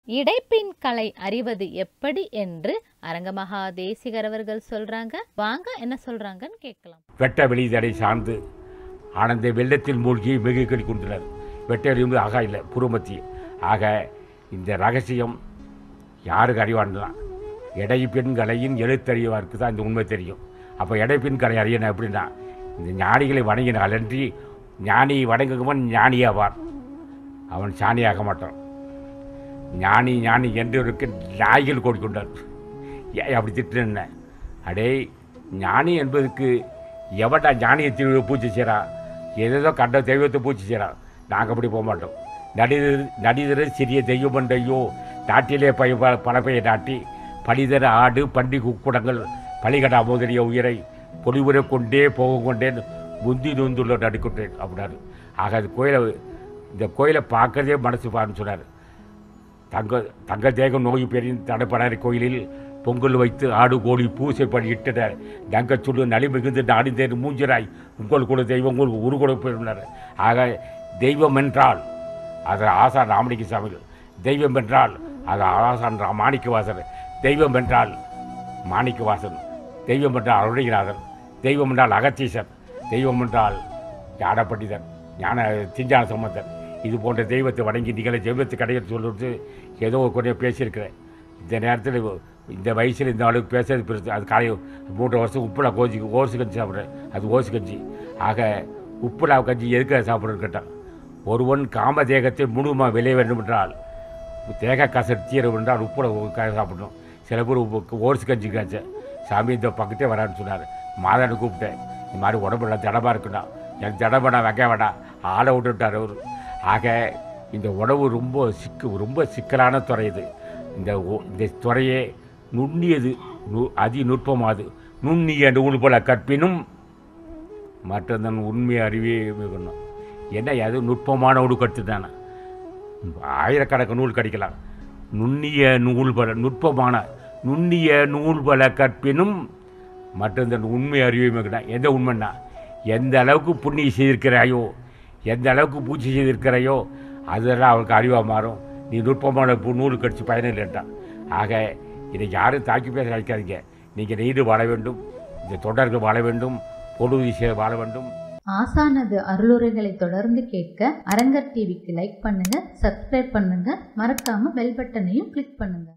இடைப்பின் கலை அறிவது எப்படி என்று அரங்கமகா தேசிகர் அவர்கள் சொல்றாங்க வாங்க என்ன சொல்றாங்கன்னு கேட்கலாம் வெட்ட வெளிதடை சார்ந்து ஆனந்த வெள்ளத்தில் மூழ்கி மிகுகளி கொண்டனர் வெட்ட வெளி ஆகா இல்லை புருமத்தி ஆக இந்த ரகசியம் யாருக்கு அறிவான்லாம் எடை பெண் கலையின் எழுத்தறிவாருக்கு தான் இந்த உண்மை தெரியும் அப்போ எடை பெண் கலை அறியணும் எப்படின்னா இந்த ஞானிகளை வணங்கினால் அன்றி ஞானியை வணங்குவன் ஞானியாவார் அவன் சாணியாக மாட்டான் ஞானி ஞானி என்று இருக்க நாய்கள் கோடிக்கொண்டார் ஏன் அப்படி திட்டுன அடே ஞானி என்பதுக்கு எவன்டா ஞானியை திருவிழா பூச்சி செய்கிறா ஏதேதோ கண்ட தெய்வத்தை பூச்சி செய்கிறா நாங்கள் அப்படி போக மாட்டோம் நடிதர் நடிதர் சிறிய தெய்வம் என்றையோ நாட்டிலே பய ப- பல பெயர் நாட்டி பலிதர ஆடு பண்டி குக்குடங்கள் பலிகடா மோதலிய உயிரை பொலிவுரை கொண்டே போக கொண்டேன் முந்தி நொந்துள்ள நடுக்கிட்டேன் அப்படின்னாரு ஆக அது கோயிலை இந்த கோயிலை பார்க்கறதே மனசு பாருன்னு சொன்னார் தங்க தங்க தேகம் நோய் பெரியும் தடப்படாத கோயிலில் பொங்கல் வைத்து ஆடு கோழி பூசை படி இட்டனர் தங்க சுடு நலி மிகுந்து நாடிந்தேன் மூஞ்சிராய் உங்கள் கூட தெய்வம் உங்களுக்கு உரு கொடுப்பினார் ஆக தெய்வம் என்றால் அது ஆசான் ராமணிக்கு சாமிகள் தெய்வம் என்றால் அது ஆசான் ரா- மாணிக்கவாசர் தெய்வம் என்றால் மாணிக்கவாசன் தெய்வம் என்றால் அருணகிரிநாதன் தெய்வம் என்றால் அகத்தீசன் தெய்வம் என்றால் ஞான பண்டிதன் ஞான திஞ்ஞான சம்பந்தன் இது போன்ற தெய்வத்தை வணங்கி நீங்களே தெய்வத்தை கடையில் சொல்லிட்டு ஏதோ கொஞ்சம் பேசியிருக்கிறேன் இந்த நேரத்தில் இந்த வயசில் இந்த அளவுக்கு பேசுறது பெருசு அது காலை மூன்று வருஷம் உப்புலா கோஞ்சி ஓசு கஞ்சி சாப்பிட்றேன் அது ஓசு கஞ்சி ஆக உப்புலா கஞ்சி எதுக்கு சாப்பிட்றேன்னு கேட்டான் ஒருவன் காம தேகத்தை முழுமா விளைய வேண்டும் என்றால் தேக கசர் தீர என்றால் உப்புல க- சாப்பிடணும் சில பேர் உப்பு ஓர்ஸ் கஞ்சி காய்ச்ச சாமி இந்த பக்கத்தே வரான்னு சொன்னார் மாதான்னு கூப்பிட்டேன் இந்த மாதிரி உடம்புல திடமாக இருக்குண்ணா எனக்கு திடம் வேணாம் வைக்க வேண்டாம் ஆளை விட்டுட்டார் அவர் ஆக இந்த உணவு ரொம்ப சிக்கு ரொம்ப சிக்கலான துறை இது இந்த ஒ- இந்த துறையே நுண்ணியது நு அதி நுட்பமாது நுண்ணிய நூல் போல கற்பினும் மற்றதன் உண்மை அறிவே மிகணும் என்ன அது நுட்பமான ஒரு கருத்து தானே ஆயிரக்கணக்கு நூல் கிடைக்கலாம் நுண்ணிய நூல் பல நுட்பமான நுண்ணிய நூல் பல கற்பினும் மற்றதன் உண்மை அறிவே மிகணும் எந்த உண்மைன்னா எந்த அளவுக்கு புண்ணியம் செய்திருக்கிறாயோ எந்த அளவுக்கு பூச்சி செய்திருக்கிறாயோ அதெல்லாம் அவனுக்கு அறிவாக மாறும் நீ நுட்பமான பு- நூல் கடிச்சு பயனில்லைன்றான் ஆக இதை யாரும் தாக்கி பேச நினைக்காதீங்க நீங்கள் நீடு வாழ வேண்டும் இந்த தொடர்கள் வாழ வேண்டும் பொழுது செ- வாழ வேண்டும் ஆசானது அருளுரைகளை தொடர்ந்து கேட்க அரங்கர் டிவிக்கு லைக் பண்ணுங்க சப்ஸ்கிரைப் பண்ணுங்க மறக்காம பெல் பட்டனையும் கிளிக் பண்ணுங்க